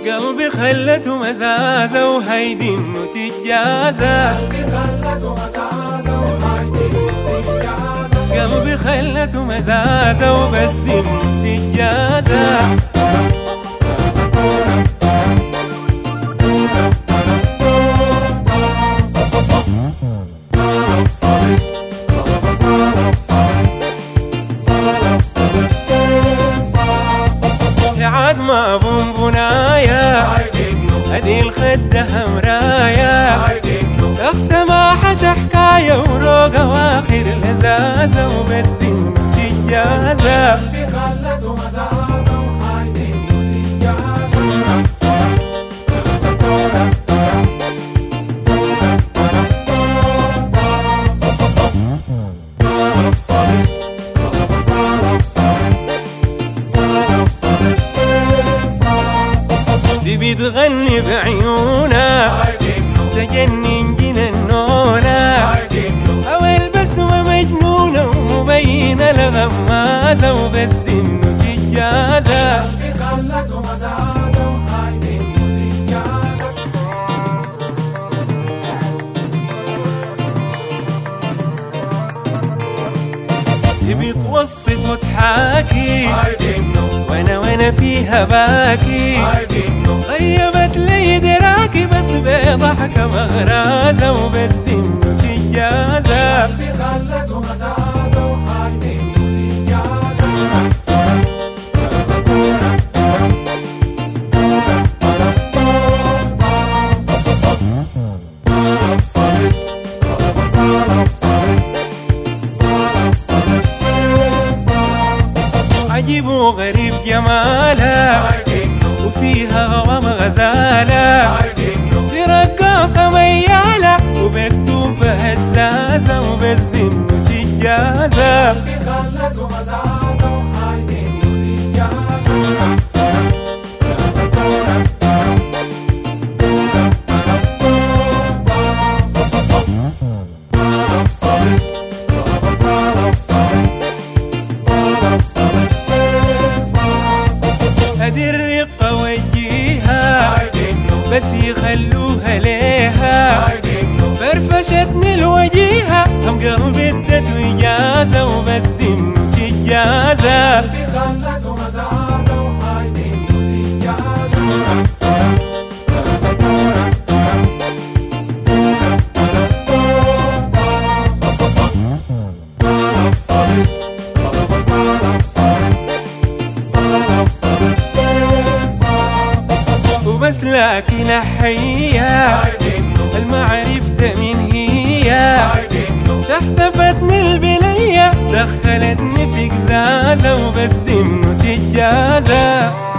قلبي خلته مزازة وهيدي انه تتجازى قلبي خلته مزازة وبس دي انه تتجازى عاد ما بنبنايا ادي الخدة همرايا اخ سماحة حكاية وروقة واخر لزازة وبس دي تجازة دي بتغني بعيونها تجنن جننونا او البسمة مجنونة ومبينة لغمازة وبس دي انه تجازة دي بتوصف وتحاكي وانا وانا فيها باكي غيبت لي دراكي بس بضحكة مغرازة وبس دي انه تجازة عجيب وغريب جمالها وفيها غوام غزالة دي رقاصة ميالة وبتوفى هزازة وبس دي انه تجازة هدي الرقة وجيها بس يخلوها ليها فرفشتني الوجيهة هم قلبي ادته إجازة وبس دي انه تجازة وبس لكن أحيا المعرفة من هي شحتفتني البنية دخلتني في قزازة وبس دي انه تجازة